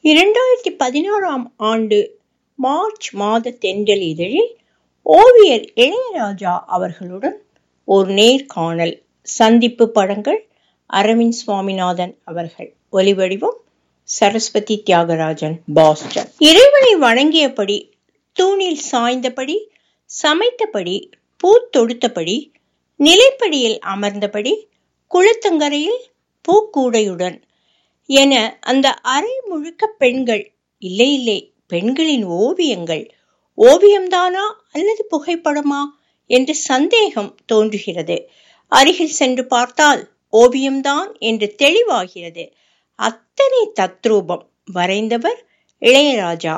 இரண்டாயிரத்தி பதினாறாம் ஆண்டு மார்ச் மாத தென்றல் இதழில் ஓவியர் இளையராஜா அவர்களுடன் ஒரு நேர்காணல் சந்திப்பு படங்கள் அரவிந்த் சுவாமிநாதன் அவர்கள் ஒலிவடிவம் சரஸ்வதி தியாகராஜன் பாஸ்டன் இறைவனை வணங்கியபடி தூணில் சாய்ந்தபடி சமைத்தபடி பூ தொடுத்தபடி நிலைப்படியில் அமர்ந்தபடி குளத்தங்கரையில் பூக்கூடையுடன் என அந்த அறை முழுக்க பெண்கள் இல்லை இல்லை பெண்களின் ஓவியங்கள் ஓவியம்தானா அல்லது புகைப்படமா என்று சந்தேகம் தோன்றுகிறது அருகில் சென்று பார்த்தால் ஓவியம்தான் என்று தெளிவாகிறது அத்தனை தத்ரூபம் வரைந்தவர் இளையராஜா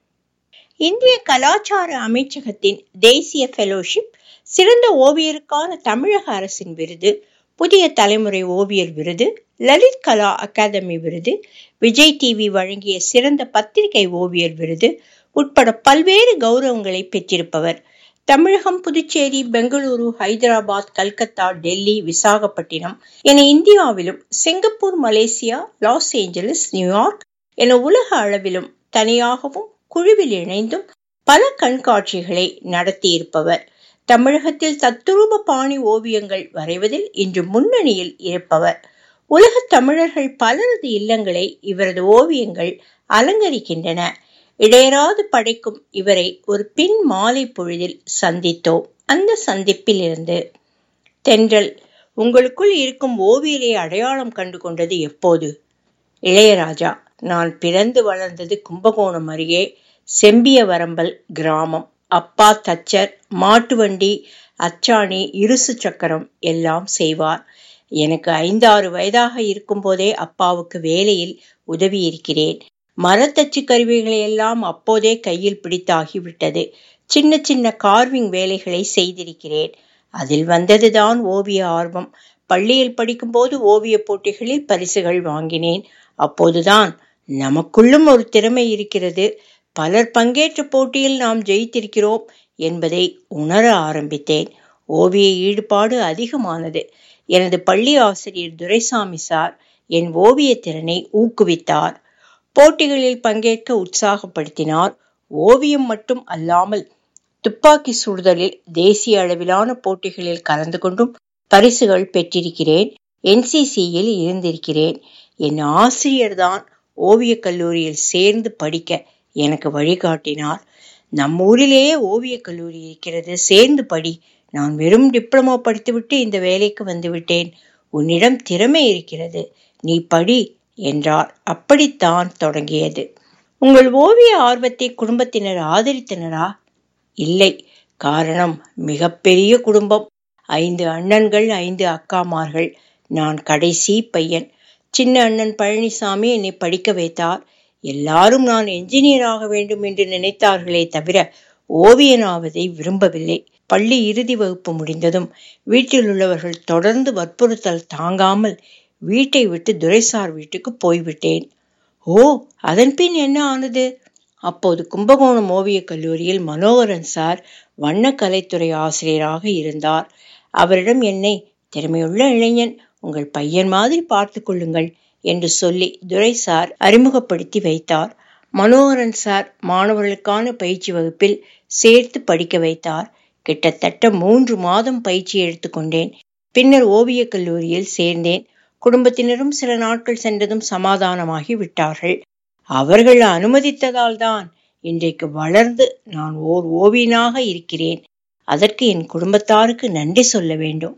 இந்திய கலாச்சார அமைச்சகத்தின் தேசிய ஃபெலோஷிப் சிறந்த ஓவியருக்கான தமிழக அரசின் விருது புதிய தலைமுறை ஓவியர் விருது லலித் கலா அகாதமி விருது விஜய் டிவி வழங்கிய சிறந்த பத்திரிகை ஓவியர் விருது உட்பட பல்வேறு கௌரவங்களை பெற்றிருப்பவர் தமிழகம் புதுச்சேரி பெங்களூரு ஹைதராபாத் கல்கத்தா டெல்லி விசாகப்பட்டினம் என இந்தியாவிலும் Singapore Malaysia Los Angeles New York என உலக அளவிலும் தனியாகவும் குழுவில் இணைந்தும் பல கண்காட்சிகளை நடத்தியிருப்பவர் தமிழகத்தில் தத்துரூப பாணி ஓவியங்கள் வரைவதில் இன்று முன்னணியில் இருப்பவர் உலக தமிழர்கள் பலரது இல்லங்களை இவரது ஓவியங்கள் அலங்கரிக்கின்றன இடையராது படைக்கும் இவரை ஒரு பின் மாலை பொழுதில் சந்தித்தோம் அந்த சந்திப்பில் இருந்து தென்றல் உங்களுக்குள் இருக்கும் ஓவியரை அடையாளம் கண்டு கொண்டது எப்போது இளையராஜா நான் பிறந்து வளர்ந்தது கும்பகோணம் அருகே செம்பியவரம்பல் கிராமம் அப்பா தச்சர் மாட்டு வண்டி அச்சாணி இருசு சக்கரம் எல்லாம் செய்வார் எனக்கு ஐந்தாறு வயதாக இருக்கும் போதே அப்பாவுக்கு வேலையில் உதவி இருக்கிறேன் மரத்தச்சு கருவிகளை எல்லாம் அப்போதே கையில் பிடித்தாகிவிட்டது சின்ன சின்ன கார்விங் வேலைகளை செய்திருக்கிறேன் அதில் வந்ததுதான் ஓவிய ஆர்வம் பள்ளியில் படிக்கும்போது ஓவிய போட்டிகளில் பரிசுகள் வாங்கினேன் அப்போதுதான் நமக்குள்ளும் ஒரு திறமை இருக்கிறது பலர் பங்கேற்ற போட்டியில் நாம் ஜெயித்திருக்கிறோம் என்பதை உணர ஆரம்பித்தேன் ஓவிய ஈடுபாடு அதிகமானது எனது பள்ளி ஆசிரியர் துரைசாமி சார் என் ஓவிய திறனை ஊக்குவித்தார் போட்டிகளில் பங்கேற்க உற்சாகப்படுத்தினார் ஓவியம் மட்டும் அல்லாமல் துப்பாக்கி சுடுதலில் தேசிய அளவிலான போட்டிகளில் கலந்து கொண்டும் பரிசுகள் பெற்றிருக்கிறேன் என்சிசியில் இருந்திருக்கிறேன் என் ஆசிரியர்தான் ஓவியக் கல்லூரியில் சேர்ந்து படிக்க எனக்கு வழிகாட்டினார் நம்ம ஊரிலேயே ஓவியக் கல்லூரி இருக்கிறது சேர்ந்து படி நான் வெறும் டிப்ளமோ படித்துவிட்டு இந்த வேலைக்கு வந்துவிட்டேன் உன்னிடம் திறமை இருக்கிறது நீ படி என்றார் அப்படித்தான் தொடங்கியது உங்கள் ஓவிய ஆர்வத்தை குடும்பத்தினர் ஆதரித்தனரா இல்லை காரணம் மிகப்பெரிய குடும்பம் ஐந்து அண்ணன்கள் ஐந்து அக்காமார்கள் நான் கடைசி பையன் சின்ன அண்ணன் பழனிசாமி என்னை படிக்க வைத்தார் எல்லாரும் நான் என்ஜினியர் ஆக வேண்டும் என்று நினைத்தார்களே தவிர ஓவியனாவதை விரும்பவில்லை பள்ளி இறுதி வகுப்பு முடிந்ததும் வீட்டில் உள்ளவர்கள் தொடர்ந்து வற்புறுத்தல் தாங்காமல் வீட்டை விட்டு துரைசார் வீட்டுக்கு போய்விட்டேன் ஓ அதன் பின் என்ன ஆனது அப்போது கும்பகோணம் ஓவியக் கல்லூரியில் மனோகரன் சார் வண்ணக்கலைத்துறை ஆசிரியராக இருந்தார் அவரிடம் என்னை திறமையுள்ள இளைஞன் உங்கள் பையன் மாதிரி பார்த்து கொள்ளுங்கள் என்று சொல்லி துரை சார் அறிமுகப்படுத்தி வைத்தார் மனோகரன் சார் மாணவர்களுக்கான பயிற்சி வகுப்பில் சேர்த்து படிக்க வைத்தார் கிட்டத்தட்ட மூன்று மாதம் பயிற்சி எடுத்துக்கொண்டேன் பின்னர் ஓவியக் கல்லூரியில் சேர்ந்தேன் குடும்பத்தினரும் சில நாட்கள் சென்றதும் சமாதானமாகி விட்டார்கள் அவர்கள் அனுமதித்ததால் தான் இன்றைக்கு வளர்ந்து நான் ஓர் ஓவியனாக இருக்கிறேன் அதற்கு என் குடும்பத்தாருக்கு நன்றி சொல்ல வேண்டும்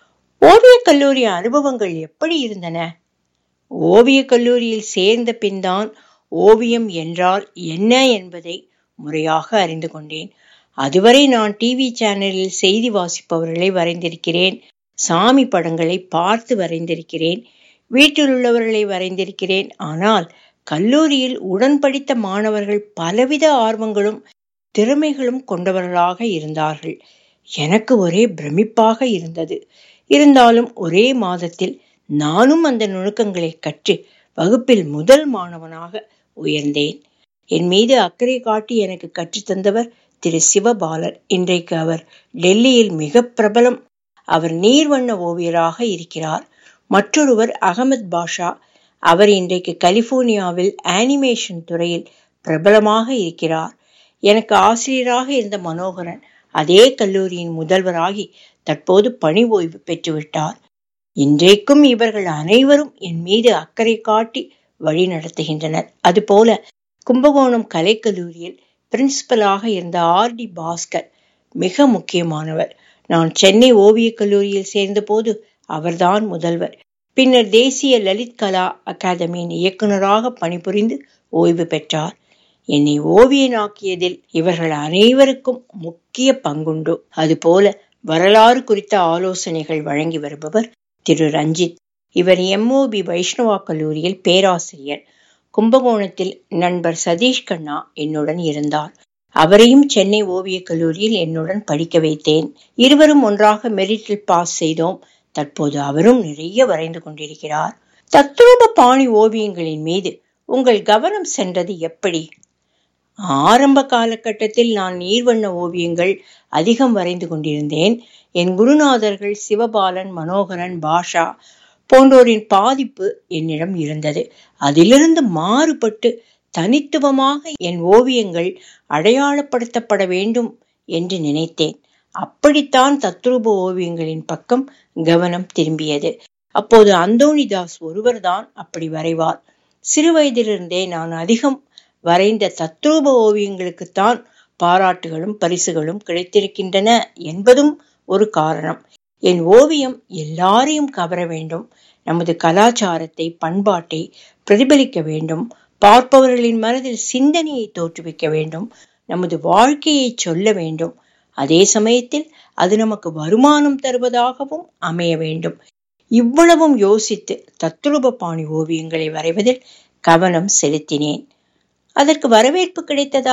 ஓவியக் கல்லூரி அனுபவங்கள் எப்படி இருந்தன ஓவியக் கல்லூரியில் சேர்ந்த பின்தான் ஓவியம் என்றால் என்ன என்பதை முறையாக அறிந்து கொண்டேன் அதுவரை நான் டிவி சேனலில் செய்தி வாசிப்பவர்களை வரைந்திருக்கிறேன் சாமி படங்களை பார்த்து வரைந்திருக்கிறேன் வீட்டில் உள்ளவர்களை வரைந்திருக்கிறேன் ஆனால் கல்லூரியில் உடன் படித்த மாணவர்கள் பலவித ஆர்வங்களும் திறமைகளும் கொண்டவர்களாக இருந்தார்கள் எனக்கு ஒரே பிரமிப்பாக இருந்தது இருந்தாலும் ஒரே மாதத்தில் நானும் அந்த நுணுக்கங்களை கற்று வகுப்பில் முதல் மாணவனாக உயர்ந்தேன் என் மீது அக்கறை காட்டி எனக்கு கற்றுத்தந்தவர் திரு சிவபாலர் இன்றைக்கு அவர் டெல்லியில் மிக பிரபலம் அவர் நீர்வண்ண ஓவியராக இருக்கிறார் மற்றொருவர் அகமது பாஷா அவர் இன்றைக்கு கலிபோர்னியாவில் அனிமேஷன் துறையில் பிரபலமாக இருக்கிறார் எனக்கு ஆசிரியராக இருந்த மனோகரன் அதே கல்லூரியின் முதல்வராகி தற்போது பணி ஓய்வு பெற்றுவிட்டார் இன்றைக்கும் இவர்கள் அனைவரும் என் மீது அக்கறை காட்டி வழி நடத்துகின்றனர் அதுபோல கும்பகோணம் கலைக்கல்லூரியில் பிரின்சிபலாக இருந்த ஆர் டி பாஸ்கர் மிக முக்கியமானவர் நான் சென்னை ஓவியக் கல்லூரியில் சேர்ந்தபோது அவர்தான் முதல்வர் பின்னர் தேசிய லலித் கலா அகாதமியின் இயக்குநராக பணிபுரிந்து ஓய்வு பெற்றார் என்னை ஓவியனாக்கியதில் இவர்கள் அனைவருக்கும் முக்கிய பங்குண்டு அதுபோல வரலாறு குறித்த ஆலோசனைகள் வழங்கி வருபவர் திரு ரஞ்சித் இவர் எம்ஓபி வைஷ்ணவா கல்லூரியில் பேராசிரியர் கும்பகோணத்தில் நண்பர் சதீஷ் கண்ணா என்னுடன் இருந்தார் அவரையும் சென்னை ஓவியக் கல்லூரியில் என்னுடன் படிக்க வைத்தேன் இருவரும் ஒன்றாக மெரிட்டில் பாஸ் செய்தோம் தற்போது அவரும் நிறைய வரைந்து கொண்டிருக்கிறார் தத்ரூப பாணி ஓவியங்களின் மீது உங்கள் கவனம் சென்றது எப்படி ஆரம்ப காலகட்டத்தில் நான் நீர்வண்ண ஓவியங்கள் அதிகம் வரைந்து கொண்டிருந்தேன் என் குருநாதர்கள் சிவபாலன் மனோகரன் பாஷா போன்றோரின் பாதிப்பு என்னிடம் இருந்தது அதிலிருந்து மாறுபட்டு தனித்துவமாக என் ஓவியங்கள் அடையாளப்படுத்தப்பட வேண்டும் என்று நினைத்தேன் அப்படித்தான் தத்ரூப ஓவியங்களின் பக்கம் கவனம் திரும்பியது அப்போது அந்தோணிதாஸ் ஒருவர்தான் அப்படி வரைவார் சிறு வயதிலிருந்தே நான் அதிகம் வரைந்த தத்ரூப ஓவியங்களுக்குத்தான் பாராட்டுகளும் பரிசுகளும் கிடைத்திருக்கின்றன என்பதும் ஒரு காரணம் என் ஓவியம் எல்லாரையும் கவர வேண்டும் நமது கலாச்சாரத்தை பண்பாட்டை பிரதிபலிக்க வேண்டும் பார்ப்பவர்களின் மனதில் சிந்தனையை தோற்றுவிக்க வேண்டும் நமது வாழ்க்கையை சொல்ல வேண்டும் அதே சமயத்தில் அது நமக்கு வருமானம் தருவதாகவும் அமைய வேண்டும் இவ்வளவும் யோசித்து தத்ரூப பாணி ஓவியங்களை வரைவதில் கவனம் செலுத்தினேன் அதற்கு வரவேற்பு கிடைத்ததா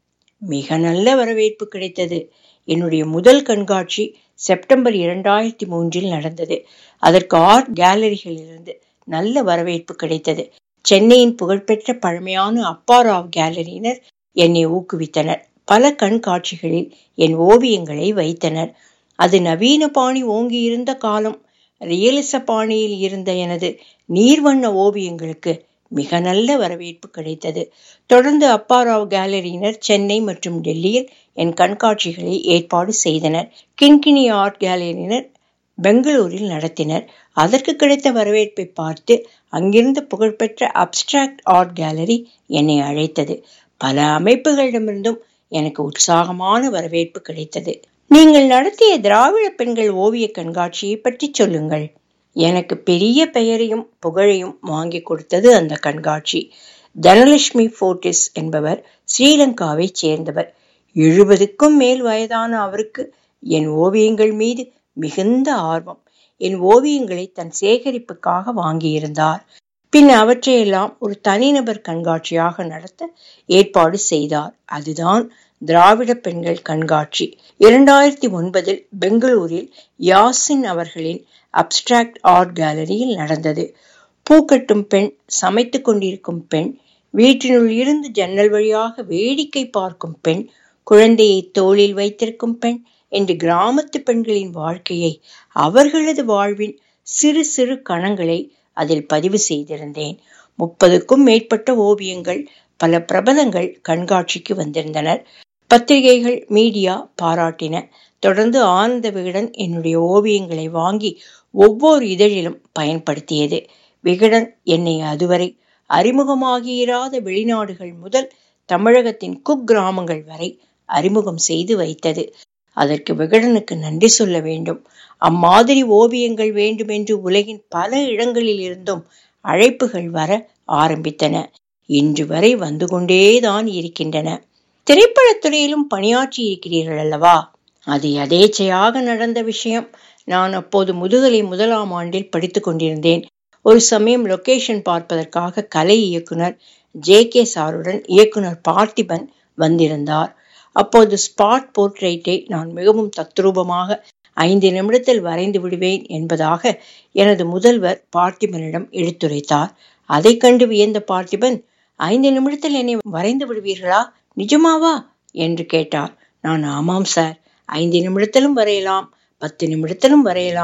மிக நல்ல வரவேற்பு கிடைத்தது என்னுடைய முதல் கண்காட்சி செப்டம்பர் இரண்டாயிரத்தி மூன்றில் நடந்தது அதற்கு ஆர்ட் கேலரிகளிலிருந்து நல்ல வரவேற்பு கிடைத்தது சென்னையின் புகழ்பெற்ற பழமையான அப்பாராவ் கேலரியினர் என்னை ஊக்குவித்தனர் பல கண்காட்சிகளில் என் ஓவியங்களை வைத்தனர் அது நவீன பாணி ஓங்கி இருந்த காலம் ரியலிச பாணியில் இருந்த எனது நீர்வண்ண ஓவியங்களுக்கு மிக நல்ல வரவேற்பு கிடைத்தது தொடர்ந்து அப்பாராவ் கேலரியினர் சென்னை மற்றும் டெல்லியில் என் கண்காட்சிகளை ஏற்பாடு செய்தனர் கிண்கிணி ஆர்ட் கேலரியினர் பெங்களூரில் நடத்தினர் அதற்கு கிடைத்த வரவேற்பை பார்த்து அங்கிருந்த புகழ்பெற்ற அப்டிராக்ட் ஆர்ட் கேலரி என்னை அழைத்தது பல அமைப்புகளிடமிருந்தும் எனக்கு உற்சாகமான வரவேற்பு கிடைத்தது நீங்கள் நடத்திய திராவிட பெண்கள் ஓவிய கண்காட்சியை பற்றி சொல்லுங்கள் எனக்கு பெரிய பெயரையும் புகழையும் வாங்கி கொடுத்தது அந்த கண்காட்சி தனலட்சுமி போர்டிஸ் என்பவர் ஸ்ரீலங்காவை சேர்ந்தவர் எழுபதுக்கும் மேல் வயதான அவருக்கு என் ஓவியங்கள் மீது மிகுந்த ஆர்வம் என் ஓவியங்களை தன் சேகரிப்புக்காக வாங்கியிருந்தார் பின் அவற்றையெல்லாம் ஒரு தனிநபர் கண்காட்சியாக நடத்த ஏற்பாடு செய்தார் அதுதான் திராவிட பெண்கள் கண்காட்சி இரண்டாயிரத்தி ஒன்பதில் பெங்களூரில் யாசின் அவர்களின் அப்டிராக்ட் ஆர்ட் கேலரியில் நடந்தது பூக்கட்டும் பெண் சமைத்து கொண்டிருக்கும் பெண் வீட்டினுள் இருந்து ஜன்னல் வழியாக வேடிக்கை பார்க்கும் பெண் குழந்தையை தோளில் வைத்திருக்கும் பெண் என்று கிராமத்து பெண்களின் வாழ்க்கையை அவர்களது வாழ்வின் சிறு சிறு கணங்களை அதில் பதிவு செய்திருந்தேன் முப்பதுக்கும் மேற்பட்ட ஓவியங்கள் பல பிரபலங்கள் கண்காட்சிக்கு வந்திருந்தனர் பத்திரிகைகள் மீடியா பாராட்டின தொடர்ந்து ஆனந்த விகடன் என்னுடைய ஓவியங்களை வாங்கி ஒவ்வொரு இதழிலும் பயன்படுத்தியது விகடன் என்னை அதுவரை அறிமுகமாகியிராத வெளிநாடுகள் முதல் தமிழகத்தின் குக்கிராமங்கள் வரை அறிமுகம் செய்து வைத்தது அதற்கு விகடனுக்கு நன்றி சொல்ல வேண்டும் அம்மாதிரி ஓவியங்கள் வேண்டுமென்று உலகின் பல இடங்களில் இருந்தும் அழைப்புகள் வர ஆரம்பித்தன இன்று வரை வந்து கொண்டேதான் இருக்கின்றன திரைப்படத்துறையிலும் பணியாற்றி இருக்கிறீர்கள் அல்லவா அது எதேச்சையாக நடந்த விஷயம் நான் அப்போது முதுகலை முதலாம் ஆண்டில் படித்துக் கொண்டிருந்தேன் ஒரு சமயம் லொகேஷன் பார்ப்பதற்காக கலை இயக்குனர் ஜே கே சாருடன் இயக்குனர் பார்த்திபன் வந்திருந்தார் அப்போது ஸ்பாட் போர்ட்ரைட்டை நான் மிகவும் தத்ரூபமாக ஐந்து நிமிடத்தில் வரைந்து விடுவேன் என்பதாக எனது முதல்வர் பார்த்திபனிடம் எடுத்துரைத்தார் அதை கண்டு வியந்த பார்த்திபன் ஐந்து நிமிடத்தில் என்னை வரைந்து விடுவீர்களா நிஜமாவா என்று கேட்டார் நான் ஆமாம் சார் ஐந்து நிமிடத்திலும் வரையலாம் பத்து நிமிடத்திலும் வரையலாம்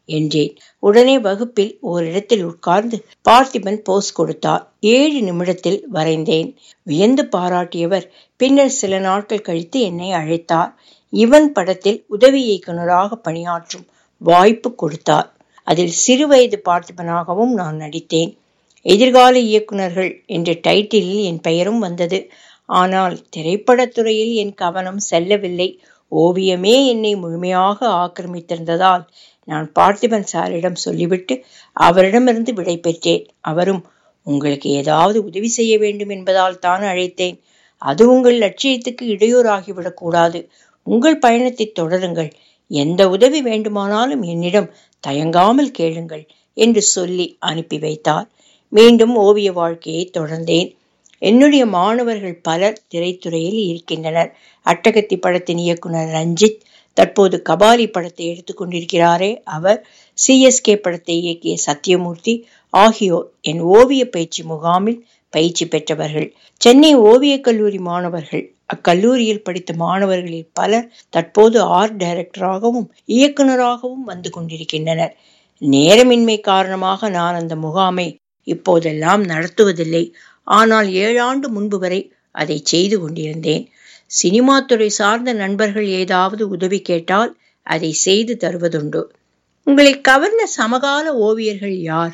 என்றேன் உடனே வகுப்பில் ஓரிடத்தில் உட்கார்ந்து பார்த்திபன் போஸ் கொடுத்தார் ஏழு நிமிடத்தில் வரைந்தேன் வியந்து பாராட்டியவர் பின்னர் சில நாட்கள் கழித்து என்னை அழைத்தார் இவன் படத்தில் உதவி இயக்குநராக பணியாற்றும் வாய்ப்பு கொடுத்தார் அதில் சிறுவயது பார்த்திபனாகவும் நான் நடித்தேன் எதிர்கால இயக்குநர்கள் என்ற டைட்டிலில் என் பெயரும் வந்தது ஆனால் திரைப்படத்துறையில் என் கவனம் செல்லவில்லை ஓவியமே என்னை முழுமையாக ஆக்கிரமித்திருந்ததால் நான் பார்த்திபன் சாரிடம் சொல்லிவிட்டு அவரிடமிருந்து விடை பெற்றேன் அவரும் உங்களுக்கு ஏதாவது உதவி செய்ய வேண்டும் என்பதால் தான் அழைத்தேன் அது உங்கள் லட்சியத்துக்கு இடையூறாகிவிடக் கூடாது உங்கள் பயணத்தை தொடருங்கள் எந்த உதவி வேண்டுமானாலும் என்னிடம் தயங்காமல் கேளுங்கள் என்று சொல்லி அனுப்பி வைத்தார் மீண்டும் ஓவிய வாழ்க்கையை தொடர்ந்தேன் என்னுடைய மாணவர்கள் பலர் திரைத்துறையில் இருக்கின்றனர் அட்டகத்தி படத்தின் இயக்குனர் ரஞ்சித் தற்போது கபாலி படத்தை எடுத்துக்கொண்டிருக்கிறாரே அவர் சிஎஸ்கே படத்தை இயக்கிய சத்யமூர்த்தி ஆகியோர் என் ஓவிய பயிற்சி முகாமில் பயிற்சி பெற்றவர்கள் சென்னை ஓவியக் கல்லூரி மாணவர்கள் அக்கல்லூரியில் படித்த மாணவர்களில் பலர் தற்போது ஆர்ட் டைரக்டராகவும் இயக்குநராகவும் வந்து கொண்டிருக்கின்றனர் நேரமின்மை காரணமாக நான் அந்த முகாமை இப்போதெல்லாம் நடத்துவதில்லை ஆனால் ஏழாண்டு முன்பு வரை அதை செய்து கொண்டிருந்தேன் சினிமா துறை சார்ந்த நண்பர்கள் ஏதாவது உதவி கேட்டால் அதை செய்து தருவதுண்டு உங்களை கவர்ந்த சமகால ஓவியர்கள் யார்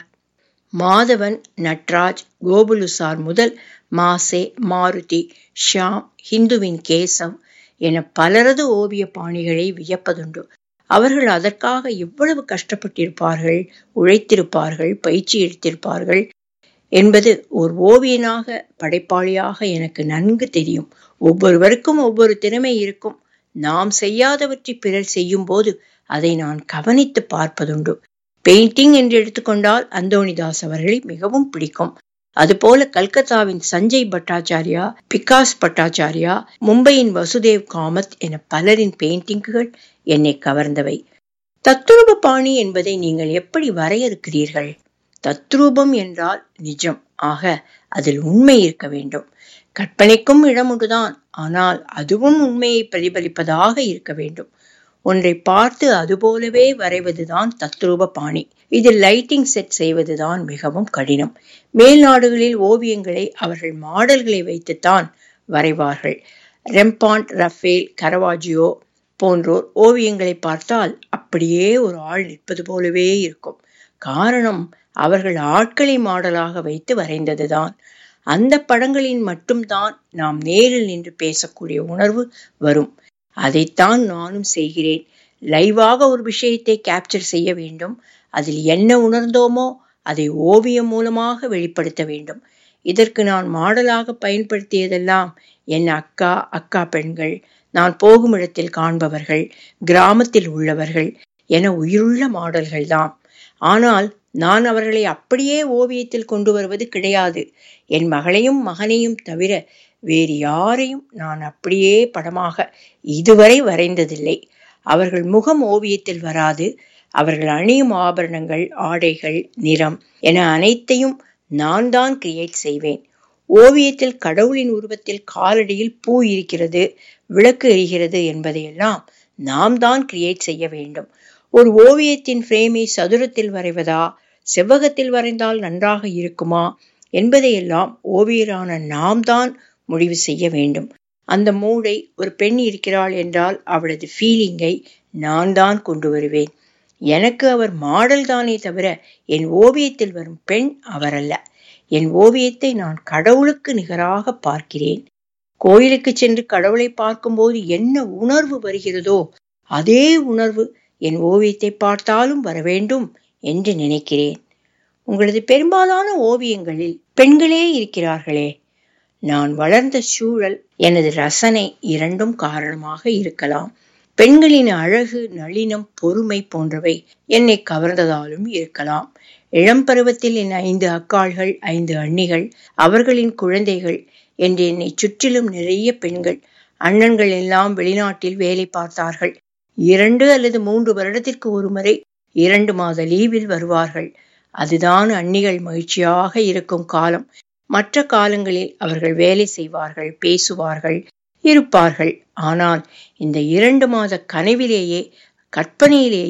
மாதவன் நட்ராஜ் கோபுலுசார் முதல் மாசே மாருதி ஷியாம் ஹிந்துவின் கேசவ் என பலரது ஓவிய பாணிகளை வியப்பதுண்டு அவர்கள் அதற்காக எவ்வளவு கஷ்டப்பட்டிருப்பார்கள் உழைத்திருப்பார்கள் பயிற்சி எடுத்திருப்பார்கள் என்பது ஒரு ஓவியனாக படைப்பாளியாக எனக்கு நன்கு தெரியும் ஒவ்வொருவருக்கும் ஒவ்வொரு திறமை இருக்கும் நாம் செய்யாதவற்றை பிறர் செய்யும் போது அதை நான் கவனித்து பார்ப்பதுண்டு பெயிண்டிங் என்று எடுத்துக்கொண்டால் அந்தோணிதாஸ் அவர்களை மிகவும் பிடிக்கும் அதுபோல கல்கத்தாவின் சஞ்சய் பட்டாச்சாரியா பிகாஸ் பட்டாச்சாரியா மும்பையின் வசுதேவ் காமத் என பலரின் பெயிண்டிங்குகள் என்னை கவர்ந்தவை தத்துரூப பாணி என்பதை நீங்கள் எப்படி வரையறுக்கிறீர்கள் தத்ரூபம் என்றால் நிஜம் ஆக அதில் உண்மை இருக்க வேண்டும் கற்பனைக்கும் இடம் உண்டுதான் ஆனால் அதுவும் உண்மையை பிரதிபலிப்பதாக இருக்க வேண்டும் ஒன்றை பார்த்து அதுபோலவே வரைவதுதான் தத்ரூப பாணி இதில் லைட்டிங் செட் செய்வதுதான் மிகவும் கடினம் மேல் நாடுகளில் ஓவியங்களை அவர்கள் மாடல்களை வைத்துத்தான் வரைவார்கள் ரெம்பாண்ட் ரஃபேல் கரவாஜியோ போன்றோர் ஓவியங்களை பார்த்தால் அப்படியே ஒரு ஆள் நிற்பது போலவே இருக்கும் காரணம் அவர்கள் ஆட்களை மாடலாக வைத்து வரைந்ததுதான் அந்த படங்களின் மட்டும்தான் நாம் நேரில் நின்று பேசக்கூடிய உணர்வு வரும் அதைத்தான் நானும் செய்கிறேன் லைவாக ஒரு விஷயத்தை கேப்சர் செய்ய வேண்டும் அதில் என்ன உணர்ந்தோமோ அதை ஓவியம் மூலமாக வெளிப்படுத்த வேண்டும் இதற்கு நான் மாடலாக பயன்படுத்தியதெல்லாம் என் அக்கா அக்கா பெண்கள் நான் போகும் இடத்தில் காண்பவர்கள் கிராமத்தில் உள்ளவர்கள் என உயிருள்ள மாடல்கள் தான் ஆனால் நான் அவர்களை அப்படியே ஓவியத்தில் கொண்டு வருவது கிடையாது என் மகளையும் மகனையும் தவிர வேறு யாரையும் நான் அப்படியே படமாக இதுவரை வரைந்ததில்லை அவர்கள் முகம் ஓவியத்தில் வராது அவர்கள் அணியும் ஆபரணங்கள் ஆடைகள் நிறம் என அனைத்தையும் நான் தான் கிரியேட் செய்வேன் ஓவியத்தில் கடவுளின் உருவத்தில் காலடியில் பூ இருக்கிறது விளக்கு எரிகிறது என்பதையெல்லாம் நாம் தான் கிரியேட் செய்ய வேண்டும் ஒரு ஓவியத்தின் ஃப்ரேமை சதுரத்தில் வரைவதா செவ்வகத்தில் வரைந்தால் நன்றாக இருக்குமா என்பதையெல்லாம் ஓவியரான நாம் தான் முடிவு செய்ய வேண்டும் அந்த மூடை ஒரு பெண் இருக்கிறாள் என்றால் அவளது ஃபீலிங்கை நான் தான் கொண்டு வருவேன் எனக்கு அவர் மாடல் தானே தவிர என் ஓவியத்தில் வரும் பெண் அவரல்ல என் ஓவியத்தை நான் கடவுளுக்கு நிகராக பார்க்கிறேன் கோயிலுக்கு சென்று கடவுளை பார்க்கும்போது என்ன உணர்வு வருகிறதோ அதே உணர்வு என் ஓவியத்தை பார்த்தாலும் வர வேண்டும் என்று நினைக்கிறேன் உங்களது பெரும்பாலான ஓவியங்களில் பெண்களே இருக்கிறார்களே நான் வளர்ந்த சூழல் எனது ரசனை இரண்டும் காரணமாக இருக்கலாம் பெண்களின் அழகு நளினம் பொறுமை போன்றவை என்னை கவர்ந்ததாலும் இருக்கலாம் இளம் பருவத்தில் என் ஐந்து அக்காள்கள் ஐந்து அண்ணிகள் அவர்களின் குழந்தைகள் என்று என்னை சுற்றிலும் நிறைய பெண்கள் அண்ணன்கள் எல்லாம் வெளிநாட்டில் வேலை பார்த்தார்கள் இரண்டு அல்லது மூன்று வருடத்திற்கு ஒரு முறை இரண்டு மாத லீவில் வருவார்கள் அதுதான் அன்னிகள் மகிழ்ச்சியாக இருக்கும் காலம் மற்ற காலங்களில் அவர்கள் வேலை செய்வார்கள் பேசுவார்கள் இருப்பார்கள் ஆனால் இந்த இரண்டு மாத கனவிலேயே கற்பனையிலேயே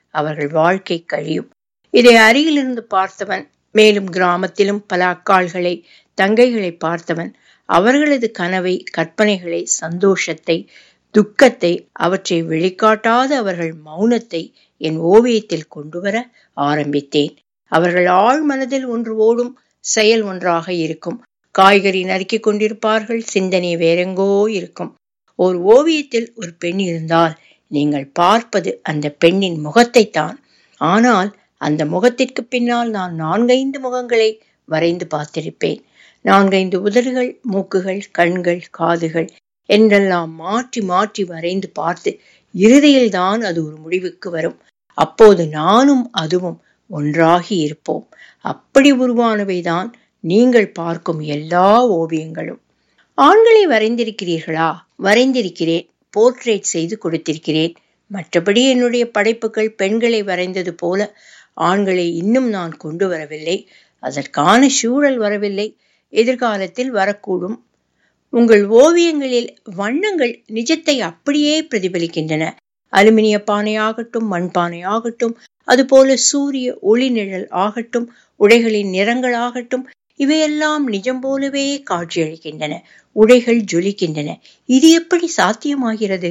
அவர்கள் வாழ்க்கை கழியும் இதை அருகிலிருந்து பார்த்தவன் மேலும் கிராமத்திலும் பல அக்காள்களை தங்கைகளை பார்த்தவன் அவர்களது கனவை கற்பனைகளை சந்தோஷத்தை துக்கத்தை அவற்றை வெளிக்காட்டாத அவர்கள் மௌனத்தை என் ஓவியத்தில் கொண்டு வர ஆரம்பித்தேன் அவர்கள் ஆழ் மனதில் ஒன்று ஓடும் செயல் ஒன்றாக இருக்கும் காய்கறி நறுக்கிக் கொண்டிருப்பார்கள் சிந்தனை வேறெங்கோ இருக்கும் ஒரு ஓவியத்தில் ஒரு பெண் இருந்தால் நீங்கள் பார்ப்பது அந்த பெண்ணின் முகத்தை தான் ஆனால் அந்த முகத்திற்கு பின்னால் நான் நான்கைந்து முகங்களை வரைந்து பார்த்திருப்பேன் நான்கைந்து உதடுகள் மூக்குகள் கண்கள் காதுகள் என்றெல்லாம் மாற்றி மாற்றி வரைந்து பார்த்து இறுதியில் தான் அது ஒரு முடிவுக்கு வரும் அப்போது நானும் அதுவும் ஒன்றாகி இருப்போம் அப்படி உருவானவைதான் நீங்கள் பார்க்கும் எல்லா ஓவியங்களும் ஆண்களை வரைந்திருக்கிறீர்களா வரைந்திருக்கிறேன் போர்ட்ரேட் செய்து கொடுத்திருக்கிறேன் மற்றபடி என்னுடைய படைப்புகள் பெண்களை வரைந்தது போல ஆண்களை இன்னும் நான் கொண்டு வரவில்லை அதற்கான சூழல் வரவில்லை எதிர்காலத்தில் வரக்கூடும் உங்கள் ஓவியங்களில் வண்ணங்கள் நிஜத்தை அப்படியே பிரதிபலிக்கின்றன அலுமினிய பானையாகட்டும் மண்பானையாகட்டும் அதுபோல சூரிய ஒளி நிழல் ஆகட்டும் உடைகளின் நிறங்களாகட்டும் இவையெல்லாம் நிஜம் போலவே காட்சியளிக்கின்றன உடைகள் ஜொலிக்கின்றன இது எப்படி சாத்தியமாகிறது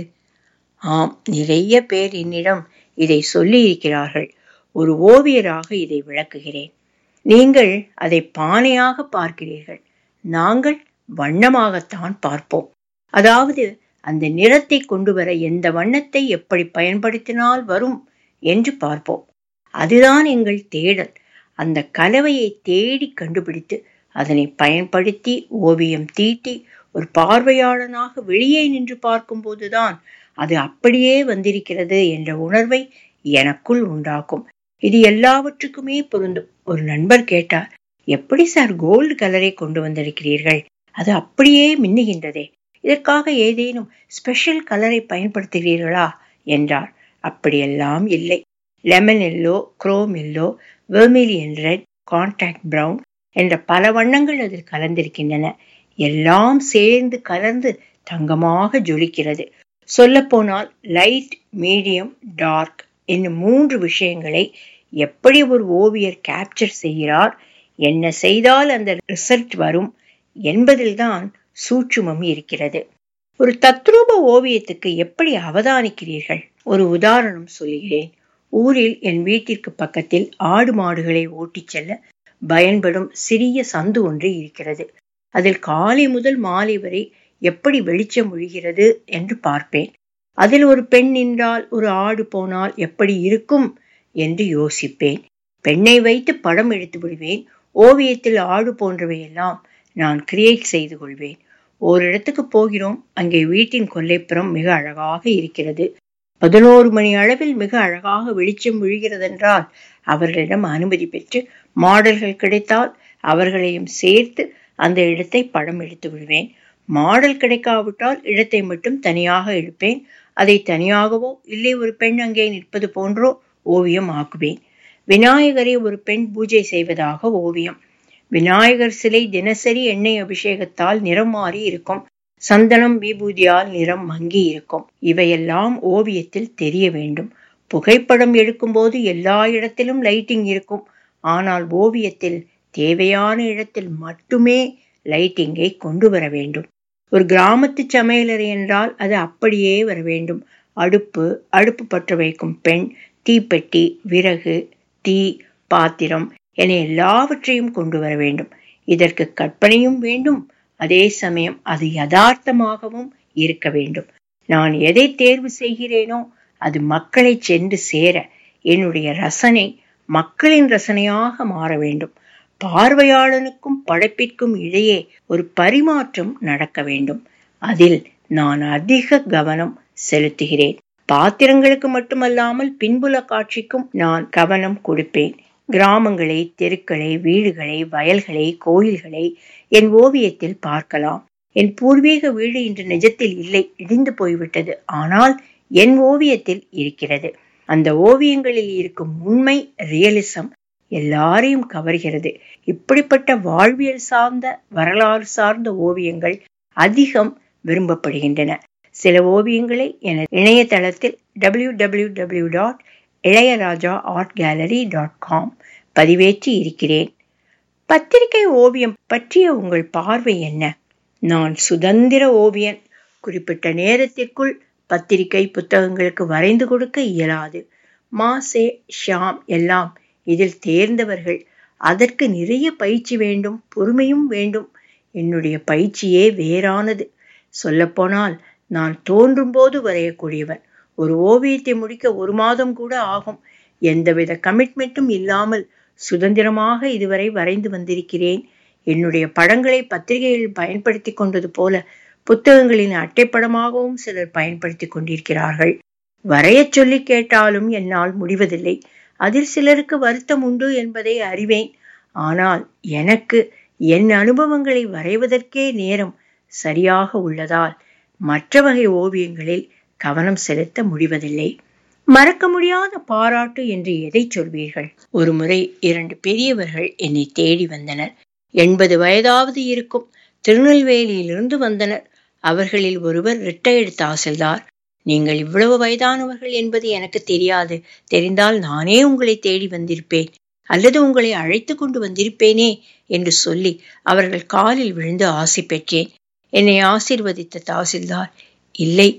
ஆம் நிறைய பேர் என்னிடம் இதை சொல்லி இருக்கிறார்கள் ஒரு ஓவியராக இதை விளக்குகிறேன் நீங்கள் அதை பானையாக பார்க்கிறீர்கள் நாங்கள் வண்ணமாகத்தான் பார்ப்போம் அதாவது அந்த நிறத்தை கொண்டு வர எந்த வண்ணத்தை எப்படி பயன்படுத்தினால் வரும் என்று பார்ப்போம் அதுதான் எங்கள் தேடல் அந்த கலவையை தேடி கண்டுபிடித்து அதனை பயன்படுத்தி ஓவியம் தீட்டி ஒரு பார்வையாளனாக வெளியே நின்று பார்க்கும்போதுதான் அது அப்படியே வந்திருக்கிறது என்ற உணர்வை எனக்குள் உண்டாக்கும் இது எல்லாவற்றுக்குமே பொருந்தும் ஒரு நண்பர் கேட்டார் எப்படி சார் கோல்டு கலரை கொண்டு வந்திருக்கிறீர்கள் அது அப்படியே மின்னுகின்றதே இதற்காக ஏதேனும் ஸ்பெஷல் கலரை பயன்படுத்துகிறீர்களா என்றார் அப்படியெல்லாம் இல்லை lemon yellow chrome yellow vermilion red கான்டாக்ட் பிரவுன் என்ற பல வண்ணங்கள் அதில் கலந்திருக்கின்றன எல்லாம் சேர்ந்து கலந்து தங்கமாக ஜொலிக்கிறது சொல்லப்போனால் லைட் மீடியம் டார்க் என்னும் மூன்று விஷயங்களை எப்படி ஒரு ஓவியர் கேப்சர் செய்கிறார் என்ன செய்தால் அந்த ரிசல்ட் வரும் என்பதில்தான் சூட்சுமம் இருக்கிறது ஒரு தத்ரூப ஓவியத்துக்கு எப்படி அவதானிக்கிறீர்கள் ஒரு உதாரணம் சொல்கிறேன் ஊரில் என் வீட்டிற்கு பக்கத்தில் ஆடு மாடுகளை ஓட்டிச் செல்ல பயன்படும் சிறிய சந்து ஒன்று இருக்கிறது அதில் காலை முதல் மாலை வரை எப்படி வெளிச்சம் ஒழிகிறது என்று பார்ப்பேன் அதில் ஒரு பெண் நின்றால் ஒரு ஆடு போனால் எப்படி இருக்கும் என்று யோசிப்பேன் பெண்ணை வைத்து படம் எடுத்து விடுவேன் ஓவியத்தில் ஆடு போன்றவையெல்லாம் நான் கிரியேட் செய்து கொள்வேன் ஓரிடத்துக்கு போகிறோம் அங்கே வீட்டின் கொல்லைப்புறம் மிக அழகாக இருக்கிறது பதினோரு மணி அளவில் மிக அழகாக வெளிச்சம் விழுகிறதென்றால் அவர்களிடம் அனுமதி பெற்று மாடல்கள் கிடைத்தால் அவர்களையும் சேர்த்து அந்த இடத்தை படம் எடுத்து விடுவேன் மாடல் கிடைக்காவிட்டால் இடத்தை மட்டும் தனியாக எடுப்பேன் அதை தனியாகவோ இல்லை ஒரு பெண் அங்கே நிற்பது போன்றோ ஓவியம் ஆக்குவேன் விநாயகரை ஒரு பெண் பூஜை செய்வதாக ஓவியம் விநாயகர் சிலை தினசரி எண்ணெய் அபிஷேகத்தால் நிறம் மாறி இருக்கும் சந்தனம் விபூதியால் நிறம் மங்கி இருக்கும் இவையெல்லாம் ஓவியத்தில் தெரிய வேண்டும் புகைப்படம் எடுக்கும்போது எல்லா இடத்திலும் லைட்டிங் இருக்கும் ஆனால் ஓவியத்தில் தேவையான இடத்தில் மட்டுமே லைட்டிங்கை கொண்டு வர வேண்டும் ஒரு கிராமத்து சமையலறை என்றால் அது அப்படியே வர வேண்டும் அடுப்பு அடுப்பு பற்ற வைக்கும் பெண் தீப்பெட்டி விறகு தீ பாத்திரம் என எல்லாவற்றையும் கொண்டு வர வேண்டும் இதற்கு கற்பனையும் வேண்டும் அதே சமயம் அது யதார்த்தமாகவும் இருக்க வேண்டும் நான் எதை தேர்வு செய்கிறேனோ அது மக்களை சென்று சேர என்னுடைய ரசனை மக்களின் ரசனையாக மாற வேண்டும் பார்வையாளனுக்கும் படைப்பிற்கும் இடையே ஒரு பரிமாற்றம் நடக்க வேண்டும் அதில் நான் அதிக கவனம் செலுத்துகிறேன் பாத்திரங்களுக்கு மட்டுமல்லாமல் பின்புல காட்சிக்கும் நான் கவனம் கொடுப்பேன் கிராமங்களை தெருக்களை வீடுகளை வயல்களை கோயில்களை என் ஓவியத்தில் பார்க்கலாம் என் பூர்வீக வீடு இன்று நிஜத்தில் இல்லை இடிந்து போய்விட்டது ஆனால் என் ஓவியத்தில் இருக்கிறது அந்த ஓவியங்களில் இருக்கும் உண்மை ரியலிசம் எல்லாரையும் கவர்கிறது இப்படிப்பட்ட வாழ்வியல் சார்ந்த வரலாறு சார்ந்த ஓவியங்கள் அதிகம் விரும்பப்படுகின்றன சில ஓவியங்களை எனது இணையதளத்தில் W W W dot Ilaiyaraaja art gallery dot com பதிவேற்றி இருக்கிறேன் பத்திரிகை ஓவியம் பற்றிய உங்கள் பார்வை என்ன நான் சுதந்திர ஓவியன் குறிப்பிட்ட நேரத்திற்குள் பத்திரிகை புத்தகங்களுக்கு வரைந்து கொடுக்க இயலாது மாசே ஷாம் எல்லாம் இதில் தேர்ந்தவர்கள் அதற்கு நிறைய பயிற்சி வேண்டும் பொறுமையும் வேண்டும் என்னுடைய பயிற்சியே வேறானது சொல்லப்போனால் நான் தோன்றும் போது வரையக்கூடியவன் ஒரு ஓவியத்தை முடிக்க ஒரு மாதம் கூட ஆகும் எந்தவித கமிட்மெண்ட்டும் இல்லாமல் சுதந்திரமாக இதுவரை வரைந்து வந்திருக்கிறேன் என்னுடைய படங்களை பத்திரிகைகளில் பயன்படுத்தி கொண்டது போல புத்தகங்களின் அட்டைப்படமாகவும் சிலர் பயன்படுத்தி கொண்டிருக்கிறார்கள் வரையச் சொல்லி கேட்டாலும் என்னால் முடிவதில்லை அதில் சிலருக்கு வருத்தம் உண்டு என்பதை அறிவேன் ஆனால் எனக்கு என் அனுபவங்களை வரைவதற்கே நேரம் சரியாக உள்ளதால் மற்ற வகை ஓவியங்களில் கவனம் செலுத்த முடிவதில்லை மறக்க முடியாத பாராட்டு என்று எதை சொல்வீர்கள் ஒரு முறை இரண்டு பெரியவர்கள் என்னை தேடி வந்தனர் எண்பது வயதாவது இருக்கும் திருநெல்வேலியிலிருந்து வந்தனர் அவர்களில் ஒருவர் ரிட்டையர்டு தாசில்தார் நீங்கள் இவ்வளவு வயதானவர்கள் என்பது எனக்கு தெரியாது தெரிந்தால் நானே உங்களை தேடி வந்திருப்பேன் அல்லது உங்களை அழைத்து கொண்டு வந்திருப்பேனே என்று சொல்லி அவர்கள் காலில் விழுந்து ஆசை பெற்றேன் என்னை ஆசிர்வதித்த தாசில்தார் இல்லை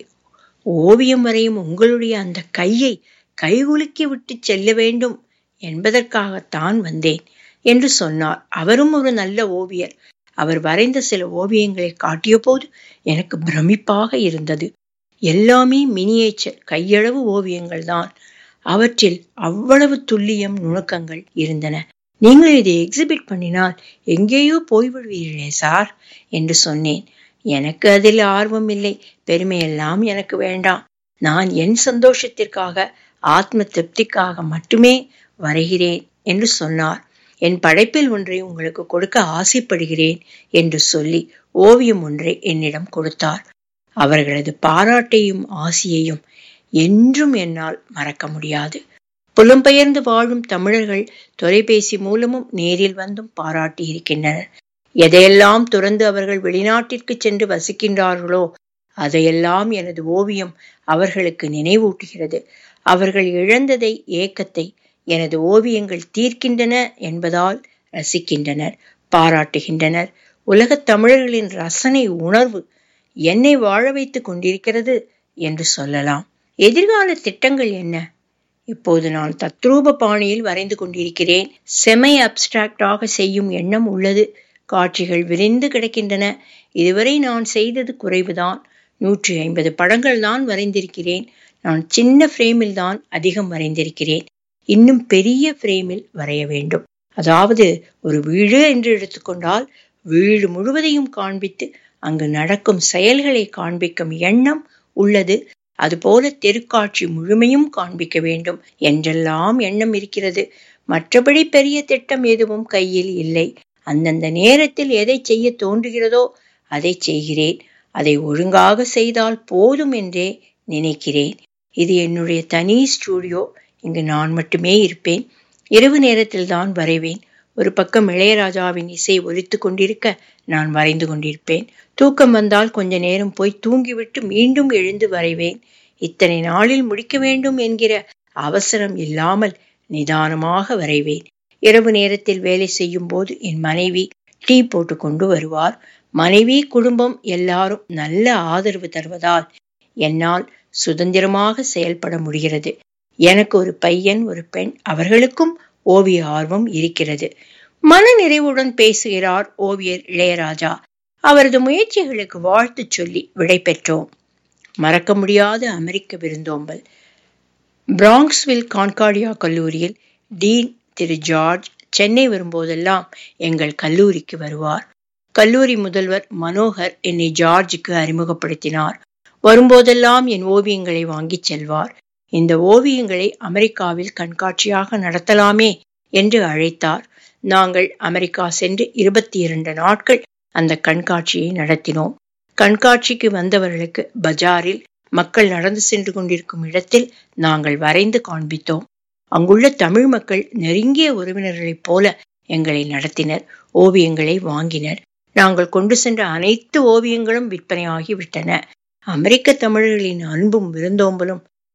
ஓவியம் வரையும் உங்களுடைய அந்த கையை கைகுலுக்கி விட்டு செல்ல வேண்டும் என்பதற்காகத்தான் வந்தேன் என்று சொன்னார் அவரும் ஒரு நல்ல ஓவியர் அவர் வரைந்த சில ஓவியங்களை காட்டிய போது எனக்கு பிரமிப்பாக இருந்தது எல்லாமே மினியேச்சர் கையளவு ஓவியங்கள் தான் அவற்றில் அவ்வளவு துல்லியம் நுணுக்கங்கள் இருந்தன நீங்கள் இதை எக்ஸிபிட் பண்ணினால் எங்கேயோ போய்விடுவீர்களே சார் என்று சொன்னேன் எனக்கு அதில் ஆர்வம் இல்லை பெருமையெல்லாம் எனக்கு வேண்டாம் நான் என் சந்தோஷத்திற்காக ஆத்ம திருப்திக்காக மட்டுமே வரைகிறேன் என்று சொன்னார் என் படைப்பில் ஒன்றை உங்களுக்கு கொடுக்க ஆசைப்படுகிறேன் என்று சொல்லி ஓவியம் ஒன்றை என்னிடம் கொடுத்தார் அவர்களது பாராட்டையும் ஆசையையும் என்றும் என்னால் மறக்க முடியாது புலம்பெயர்ந்து வாழும் தமிழர்கள் தொலைபேசி மூலமும் நேரில் வந்தும் பாராட்டி இருக்கின்றனர் எதையெல்லாம் துறந்து அவர்கள் வெளிநாட்டிற்கு சென்று வசிக்கின்றார்களோ அதையெல்லாம் எனது ஓவியம் அவர்களுக்கு நினைவூட்டுகிறது அவர்கள் இழந்ததை ஏக்கத்தை எனது ஓவியங்கள் தீர்க்கின்றன என்பதால் ரசிக்கின்றனர் பாராட்டுகின்றனர் உலகத் தமிழர்களின் ரசனை உணர்வு என்னை வாழ வைத்துக் கொண்டிருக்கிறது என்று சொல்லலாம் எதிர்கால திட்டங்கள் என்ன இப்போது நான் தத்ரூப பாணியில் வரைந்து கொண்டிருக்கிறேன் செமை அப்டிராக்டாக செய்யும் எண்ணம் உள்ளது காட்சிகள் விரிந்து கிடக்கின்றன இதுவரை நான் செய்தது குறைவுதான் நூற்றி ஐம்பது படங்கள் தான் வரைந்திருக்கிறேன் நான் சின்ன ஃப்ரேமில் தான் அதிகம் வரைந்திருக்கிறேன் இன்னும் பெரிய ஃப்ரேமில் வரைய வேண்டும் அதாவது ஒரு வீடு என்று எடுத்துக்கொண்டால் வீடு முழுவதையும் காண்பித்து அங்கு நடக்கும் செயல்களை காண்பிக்கும் எண்ணம் உள்ளது அதுபோல தெருக்காட்சி முழுமையும் காண்பிக்க வேண்டும் என்றெல்லாம் எண்ணம் இருக்கிறது மற்றபடி பெரிய திட்டம் எதுவும் கையில் இல்லை அந்தந்த நேரத்தில் எதை செய்ய தோன்றுகிறதோ அதை செய்கிறேன் அதை ஒழுங்காக செய்தால் போதும் என்றே நினைக்கிறேன் இது என்னுடைய தனி ஸ்டூடியோ இங்கு நான் மட்டுமே இருப்பேன் இரவு நேரத்தில் தான் வரைவேன் ஒரு பக்கம் இளையராஜாவின் இசை ஒலித்து கொண்டிருக்க நான் வரைந்து கொண்டிருப்பேன் தூக்கம் வந்தால் கொஞ்ச நேரம் போய் தூங்கிவிட்டு மீண்டும் எழுந்து வரைவேன் இத்தனை நாளில் முடிக்க வேண்டும் என்கிற அவசரம் இல்லாமல் நிதானமாக வரைவேன் இரவு நேரத்தில் வேலை செய்யும் போது என் மனைவி டீ போட்டு கொண்டு வருவார் மனைவி குடும்பம் எல்லாரும் நல்ல ஆதரவு தருவதால் என்னால் சுதந்திரமாக செயல்பட முடிகிறது எனக்கு ஒரு பையன் ஒரு பெண் அவர்களுக்கும் ஓவிய ஆர்வம் இருக்கிறது மன நிறைவுடன் பேசுகிறார் ஓவியர் இளையராஜா அவரது முயற்சிகளுக்கு வாழ்த்து சொல்லி விடை பெற்றோம் மறக்க முடியாத அமெரிக்க விருந்தோம்பல் பிராங்க்ஸ்வில் கான்கார்டியா கல்லூரியில் டீன் திரு ஜார்ஜ் சென்னை வரும்போதெல்லாம் எங்கள் கல்லூரிக்கு வருவார் கல்லூரி முதல்வர் மனோகர் என்னை ஜார்ஜுக்கு அறிமுகப்படுத்தினார் வரும்போதெல்லாம் என் ஓவியங்களை வாங்கிச் செல்வார் இந்த ஓவியங்களை அமெரிக்காவில் கண்காட்சியாக நடத்தலாமே என்று அழைத்தார் நாங்கள் அமெரிக்கா சென்று இருபத்தி இரண்டு நாட்கள் அந்த கண்காட்சியை நடத்தினோம் கண்காட்சிக்கு வந்தவர்களுக்கு பஜாரில் மக்கள் நடந்து சென்று கொண்டிருக்கும் இடத்தில் நாங்கள் வரைந்து காண்பித்தோம் அங்குள்ள தமிழ் மக்கள் நெருங்கிய உறவினர்களைப் போல எங்களை நடத்தினர் ஓவியங்களை வாங்கினர் நாங்கள் கொண்டு சென்ற அனைத்து ஓவியங்களும் விற்பனையாகி விட்டன அமெரிக்க தமிழர்களின் அன்பும் விருந்தோம்பலும்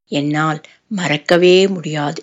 என்னால் மறக்கவே முடியாது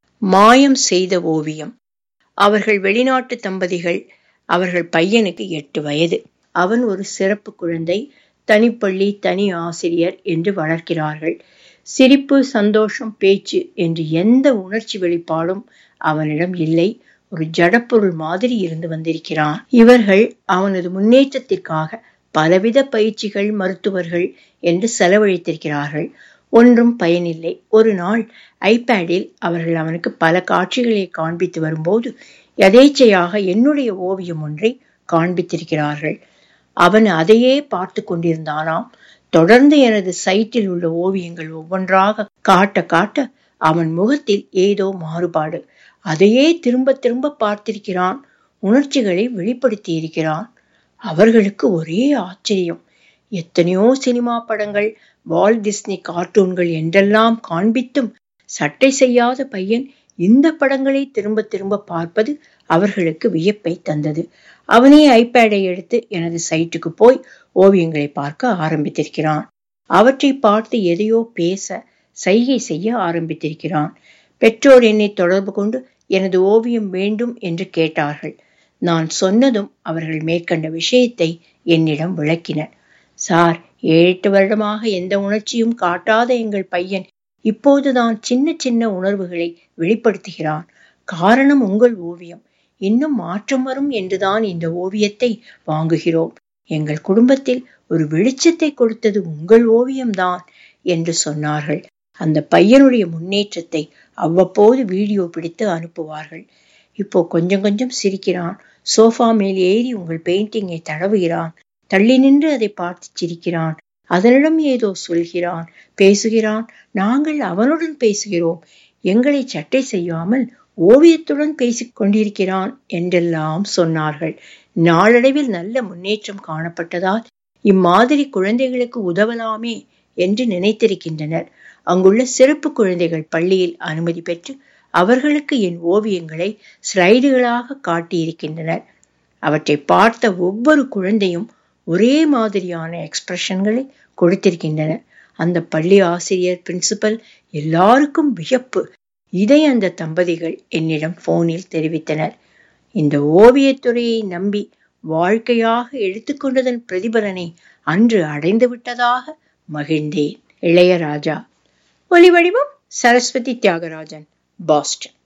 மாயம் செய்த ஓவியம் அவர்கள் வெளிநாட்டு தம்பதிகள் அவர்கள் பையனுக்கு எட்டு வயது அவன் ஒரு சிறப்பு குழந்தை தனிப்பள்ளி தனி ஆசிரியர் என்று வளர்க்கிறார்கள் சிரிப்பு சந்தோஷம் பேச்சு என்று எந்த உணர்ச்சி வெளிப்பாடும் அவனிடம் இல்லை ஒரு ஜடப்பொருள் மாதிரி இருந்து வந்திருக்கிறான் இவர்கள் அவனது முன்னேற்றத்திற்காக பலவித பயிற்சிகள் மருத்துவர்கள் என்று செலவழித்திருக்கிறார்கள் ஒன்றும் பயனில்லை ஒரு நாள் ஐபேடில் அவர்கள் அவனுக்கு பல காட்சிகளை காண்பித்து வரும்போது எதேச்சையாக என்னுடைய ஓவியம் ஒன்றை காண்பித்திருக்கிறார்கள் அவன் அதையே பார்த்து கொண்டிருந்தானாம் தொடர்ந்து எனது சைட்டில் உள்ள ஓவியங்கள் ஒவ்வொன்றாக காட்ட காட்ட அவன் முகத்தில் ஏதோ மாறுபாடு அதையே திரும்ப திரும்ப பார்த்திருக்கிறான் உணர்ச்சிகளை வெளிப்படுத்தி இருக்கிறான் அவர்களுக்கு ஒரே ஆச்சரியம் எத்தனையோ சினிமா படங்கள் வால் டிஸ்னி கார்ட்டூன்கள் என்றெல்லாம் காண்பித்தும் சட்டை செய்யாத பையன் இந்த படங்களை திரும்ப திரும்ப பார்ப்பது அவர்களுக்கு வியப்பை தந்தது அவனே ஐபேடை எடுத்து எனது சைட்டுக்கு போய் ஓவியங்களை பார்க்க ஆரம்பித்திருக்கிறான் அவற்றை பார்த்து எதையோ பேச சைகை செய்ய ஆரம்பித்திருக்கிறான் பெற்றோர் என்னை தொடர்பு கொண்டு எனது ஓவியம் வேண்டும் என்று கேட்டார்கள் நான் சொன்னதும் அவர்கள் மேற்கண்ட விஷயத்தை என்னிடம் விளக்கினர் சார் ஏழு எட்டு வருடமாக எந்த உணர்ச்சியும் காட்டாத எங்கள் பையன் இப்போதுதான் சின்ன சின்ன உணர்வுகளை வெளிப்படுத்துகிறான் காரணம் உங்கள் ஓவியம் இன்னும் மாற்றம் வரும் என்றுதான் இந்த ஓவியத்தை வாங்குகிறோம் எங்கள் குடும்பத்தில் ஒரு வெளிச்சத்தை கொடுத்தது உங்கள் ஓவியம்தான் என்று சொன்னார்கள் அந்த பையனுடைய முன்னேற்றத்தை அவ்வப்போது வீடியோ பிடித்து அனுப்புவார்கள் இப்போ கொஞ்சம் கொஞ்சம் சிரிக்கிறான் சோஃபா மேல் ஏறி உங்கள் பெயிண்டிங்கை தடவுகிறான் தள்ளி நின்று அதை பார்த்து சிரிக்கிறான் அதனிடம் ஏதோ சொல்கிறான் பேசுகிறான் நாங்கள் அவனுடன் பேசுகிறோம் எங்களை சட்டை செய்யாமல் ஓவியத்துடன் பேசிக் கொண்டிருக்கிறான் என்றெல்லாம் சொன்னார்கள் நாளடைவில் நல்ல முன்னேற்றம் காணப்பட்டதால் இம்மாதிரி குழந்தைகளுக்கு உதவலாமே என்று நினைத்திருக்கின்றனர் அங்குள்ள சிறப்பு குழந்தைகள் பள்ளியில் அனுமதி பெற்று அவர்களுக்கு என் ஓவியங்களை ஸ்லைடுகளாக காட்டியிருக்கின்றனர் அவற்றை பார்த்த ஒவ்வொரு குழந்தையும் ஒரே மாதிரியான எக்ஸ்பிரஷன்களை கொடுத்திருக்கின்றனர் அந்த பள்ளி ஆசிரியர் பிரின்சிபல் எல்லாருக்கும் வியப்பு இதை அந்த தம்பதிகள் என்னிடம் போனில் தெரிவித்தனர் இந்த ஓவியத்துறையை நம்பி வாழ்க்கையாக எடுத்துக்கொண்டதன் பிரதிபலனை அன்று அடைந்து விட்டதாக மகிழ்ந்தேன் இளையராஜா ஒலி வடிவம் சரஸ்வதி தியாகராஜன் பாஸ்டன்